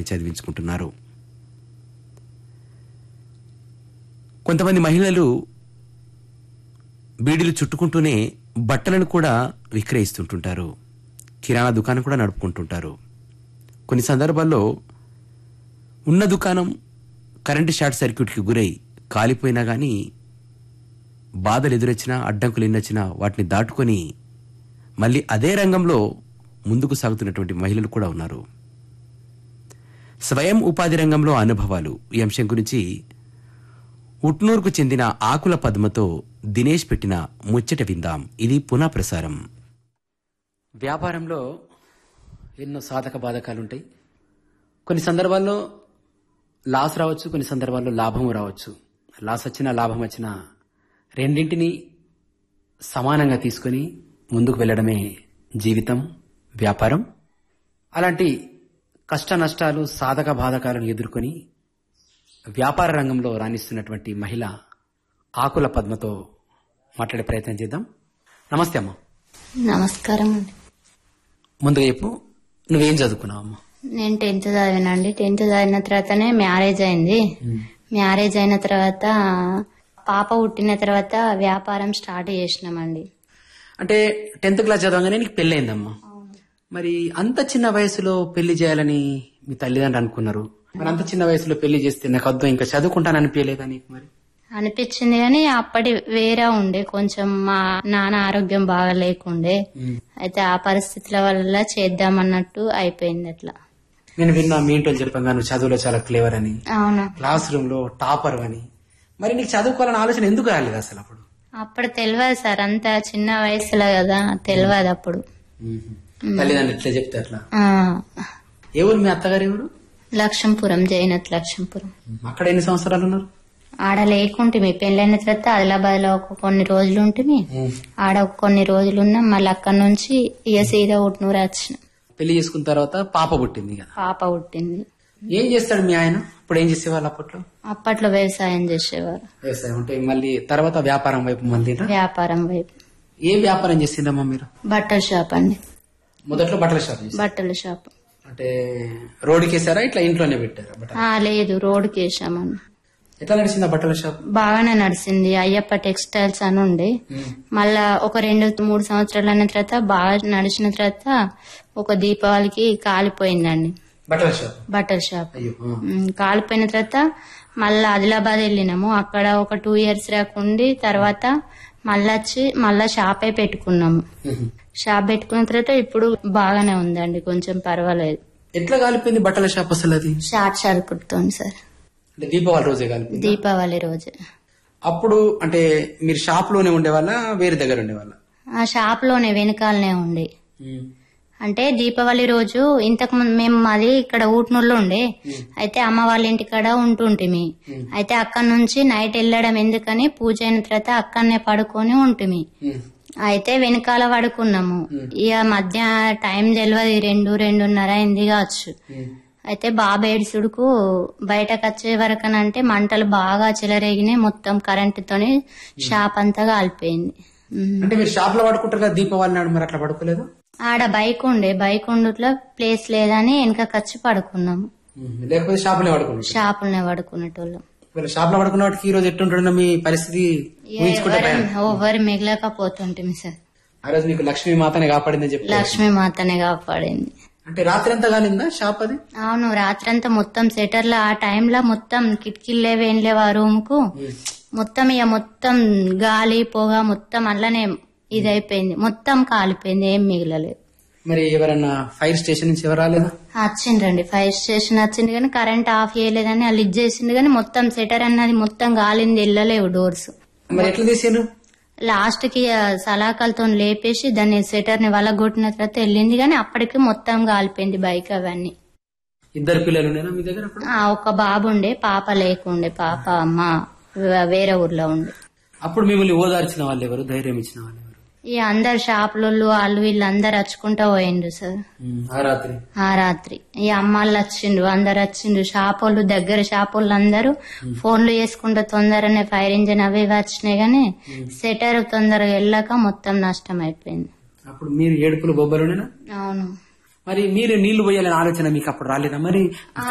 పిల్లల్ని చదివించుకుంటున్నారు కొంతమంది మహిళలు బీడీలు చుట్టుకుంటూనే బట్టలను కూడా విక్రయిస్తుంటుంటారు కిరాణా దుకాణం కూడా నడుపుకుంటుంటారు కొన్ని సందర్భాల్లో ఉన్న దుకాణం కరెంటు షార్ట్ సర్క్యూట్కి గురై కాలిపోయినా కానీ బాధలు ఎదురొచ్చినా అడ్డంకులు ఎన్నొచ్చినా వాటిని దాటుకొని మళ్ళీ అదే రంగంలో ముందుకు సాగుతున్నటువంటి మహిళలు కూడా ఉన్నారు స్వయం ఉపాధి రంగంలో అనుభవాలు ఈ అంశం గురించి ఉట్నూరుకు చెందిన ఆకుల పద్మతో దినేష్ పెట్టిన ముచ్చట విందాం ఇది పునః ప్రసారం వ్యాపారంలో ఎన్నో సాధక బాధకాలు ఉంటాయి కొన్ని సందర్భాల్లో లాస్ రావచ్చు కొన్ని సందర్భాల్లో లాభం రావచ్చు లాస్ వచ్చినా లాభం వచ్చినా రెండింటిని సమానంగా తీసుకొని ముందుకు వెళ్ళడమే జీవితం వ్యాపారం అలాంటి కష్ట నష్టాలు సాధక బాధకాలను ఎదుర్కొని వ్యాపార రంగంలో రాణిస్తున్నటువంటి మహిళ ఆకుల పద్మతో మాట్లాడే ప్రయత్నం చేద్దాం నమస్తే అమ్మ నమస్కారం అండి ముందుగా చెప్పు నువ్వేం చదువుకున్నావు అమ్మ నేను టెన్త్ చదివినండి టెన్త్ చదివిన తర్వాతనే మ్యారేజ్ అయింది మ్యారేజ్ అయిన తర్వాత పాప పుట్టిన తర్వాత వ్యాపారం స్టార్ట్ చేసినామండి అంటే టెన్త్ క్లాస్ చదవగానే నీకు పెళ్ళయిందమ్మా మరి అంత చిన్న వయసులో పెళ్లి చేయాలని మీ తల్లిదండ్రులు అనుకున్నారు మరి అంత చిన్న వయసులో పెళ్లి చేస్తే నాకు వద్దు ఇంకా చదువుకుంటాను అనిపించలేదా నీకు మరి అనిపించింది కానీ అప్పటి వేరే ఉండే కొంచెం మా నాన్న ఆరోగ్యం బాగా లేకుండే అయితే ఆ పరిస్థితుల వల్ల చేద్దామన్నట్టు అయిపోయింది అట్లా నేను విన్నా మీ ఇంట్లో చెప్పాను నువ్వు చదువులో చాలా క్లేవర్ అని అవును క్లాస్ రూమ్ లో టాపర్ అని మరి నీకు చదువుకోవాలని ఆలోచన ఎందుకు రాలేదు అసలు అప్పుడు అప్పుడు తెలియదు సార్ అంత చిన్న వయసులో కదా తెలియదు అప్పుడు తల్లిదండ్రులు ఇట్లా చెప్తే అట్లా ఆ, ఎవరు మీ అత్తగారు ఎవరు లక్ష్మీపురం జైనత్ లక్ష్మీపురం అక్కడ ఎన్ని సంవత్సరాలు ఉన్నారు ఆడ లేకుంటే మీ పెళ్ళైన తర్వాత ఆదిలాబాద్ లో ఒక కొన్ని రోజులు ఉంటే ఆడ ఒక కొన్ని రోజులు ఉన్నాం మళ్ళీ అక్కడ నుంచి ఇక సీదా ఉట్నూరు వచ్చిన పెళ్లి చేసుకున్న తర్వాత పాప పుట్టింది కదా పాప పుట్టింది ఏం చేస్తాడు మీ ఆయన ఇప్పుడు ఏం చేసేవాళ్ళు అప్పట్లో అప్పట్లో వ్యవసాయం చేసేవారు వ్యవసాయం అంటే మళ్ళీ తర్వాత వ్యాపారం వైపు మళ్ళీ వ్యాపారం వైపు ఏ వ్యాపారం చేసిందమ్మా మీరు బట్టల షాప్ అండి మొదట్లో బట్టల షాప్ చేశారు బట్టల షాప్ అంటే రోడ్డుకి వేసారా ఇట్లా ఇంట్లోనే పెట్టారా బట్టలు ఆ లేదు రోడ్డుకి వేసామని ఎట్లా నడిచిందా బట్టల షాప్ బాగానే నడిచింది అయ్యప్ప టెక్స్టైల్స్ అని ఉండే మళ్ళా ఒక రెండు మూడు సంవత్సరాలు అయిన తర్వాత బాగా నడిచిన తర్వాత ఒక దీపావళికి కాలిపోయిందండి బట్టల షాప్ బట్టల షాప్ అయ్యో ఆ. ఉమ్, కాలిపోయిన తర్వాత మళ్ళా ఆదిలాబాద్ వెళ్ళినాము అక్కడ ఒక టూ ఇయర్స్ రాకుండి తర్వాత మళ్ళా వచ్చి మళ్ళా షాపే పెట్టుకున్నాము మ్మ్. షాప్ పెట్టుకున్న తర్వాత ఇప్పుడు బాగానే ఉందండి కొంచెం పర్వాలేదు ఎట్లా కాలిపోయింది బట్టల షాప్ అసలు అది షార్ట్ సరుకుడుతోంది సార్ అంటే దీపావళి రోజే కాలిపోయింది దీపావళి రోజు అప్పుడు అంటే మీరు షాప్ లోనే ఉండేవాళ్ళ వేరే దగ్గర ఉండేవాళ్ళ ఆ షాప్ లోనే వెనకాలనే ఉండే అంటే దీపావళి రోజు ఇంతకు ముందు మేము మాది ఇక్కడ ఊట్నూరులో ఉండే అయితే అమ్మ వాళ్ళ ఇంటికాడ ఉంటుంటిమి అయితే అక్కడ నుంచి నైట్ వెళ్ళడం ఎందుకని పూజ అయిన తర్వాత అక్కడనే పడుకొని ఉంటిమి అయితే వెనకాల పడుకున్నాము ఇక మధ్య టైం తెలియదు రెండు రెండున్నర అయింది కావచ్చు అయితే బాబా ఏడుసుడుకు బయటకు వచ్చే వరకనంటే మంటలు బాగా చెలరేగినాయి మొత్తం కరెంటుతోని షాప్ అంతా కాలిపోయింది ఉమ్. అంటే మీరు షాప్ లో పడుకుంటారు కదా దీపావళి నాడు మరి అట్లా పడుకోలేదు ఆడ బైక్ ఉండే బైక్ ఉండుట్లో ప్లేస్ లేదని వెనకకి వచ్చి పడుకున్నాము లేకపోతే షాప్ లో పడుకుంటారు షాపులనే పడుకునేటోళ్ళం మరి షాప్ లో పడుకున్న వాటికి ఈ రోజు ఎట్టుంటుండ మీ పరిస్థితి ఊహించుకుంటే భయం. ఎవరు మిగలకపోతుంటిమి సార్ ఆ రోజు మీకు లక్ష్మీ మాతనే కాపాడిందని చెప్పి లక్ష్మీ మాతనే కాపాడింది అంటే రాత్రి అంతా కాలిందా షాప్ అది అవును రాత్రంతా మొత్తం సెటర్లో ఆ టైంలో మొత్తం కిటికీలు లేవు ఏం లేవు ఆ రూమ్ కు మొత్తం ఇక మొత్తం గాలి పొగ మొత్తం అట్లనే ఇది అయిపోయింది మొత్తం కాలిపోయింది ఏం మిగలలేదు మరి ఎవరన్నా ఫైర్ స్టేషన్ నుంచి ఎవరు రాలేదా వచ్చిండ్రండి ఫైర్ స్టేషన్ వచ్చింది కానీ కరెంట్ ఆఫ్ చేయలేదని వాళ్ళు ఇది చేసిండు కానీ మొత్తం సెటర్ అన్నది మొత్తం గాలింది వెళ్ళలేవు డోర్స్ మరి ఎట్లా తీసారు లాస్ట్ కి ఆ సలాకలతో లేపేసి దాన్ని సెటర్ ని వలగొట్టిన తర్వాత వెళ్ళింది కానీ అప్పటికి మొత్తం కాలిపోయింది బైక్ అవన్నీ ఇద్దరు పిల్లలు ఉండేనా మీ దగ్గర అప్పుడు ఆ ఒక బాబు ఉండే పాప లేకుండే పాప అమ్మ వే- వేరే ఊర్లో ఉండే అప్పుడు మిమ్మల్ని ఓదార్చిన వాళ్ళు ఎవరు ధైర్యం ఇచ్చిన వాళ్ళు ఎవరు ఈ అందరు షాపులలో వాళ్ళు వీళ్ళు అందరు వచ్చుకుంటా పోయిండ్రు సార్ ఆ రాత్రి ఆ రాత్రి ఈ అమ్మాళ్ళు వచ్చిండ్రు అందరు వచ్చిండ్రు షాపోళ్ళు దగ్గర షాపోళ్ళు అందరూ ఫోన్లు చేసుకుంటూ తొందరనే ఫైర్ ఇంజిన్ అవి ఇవి వచ్చినాయి గానీ సెటర్ తొందరగా వెళ్ళాక మొత్తం నష్టం అయిపోయింది అప్పుడు మీరు ఏడుపులు బొబ్బలునేనా అవును మరి మీరు నీళ్లు పోయాలని ఆలోచన మీకు అప్పుడు రాలేదా మరి